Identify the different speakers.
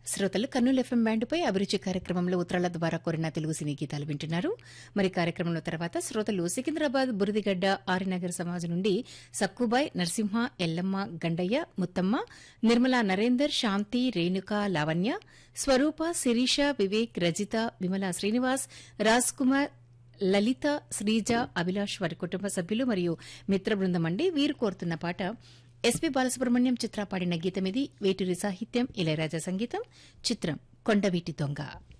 Speaker 1: శ్రోతలు కర్నూలు ఎఫ్ఎం బ్యాండ్పై అభిరుచి కార్యక్రమంలో ఉత్తరాల ద్వారా కోరిన తెలుగు సినీ గీతాలు వింటున్నారు మరి కార్యక్రమంలో తర్వాత శ్రోతలు సికింద్రాబాద్ బురదిగడ్డ ఆర్యనగర్ సమాజం నుండి సక్కుబాయ్ నరసింహ ఎల్లమ్మ గండయ్య ముత్తమ్మ నిర్మలా నరేందర్ శాంతి రేణుక లావణ్య స్వరూప శిరీష వివేక్ రజిత విమలా శ్రీనివాస్ రాజ్ కుమార్ లలిత శ్రీజ అభిలాష్ వారి కుటుంబ సభ్యులు మరియు మిత్ర బృందం అండి వీరు కోరుతున్న పాట ఎస్పీ బాలసుబ్రహ్మణ్యం చిత్ర పాడిన గీతమిది వేటూరి సాహిత్యం ఇళయరాజా సంగీతం చిత్రం కొండవీటి దొంగ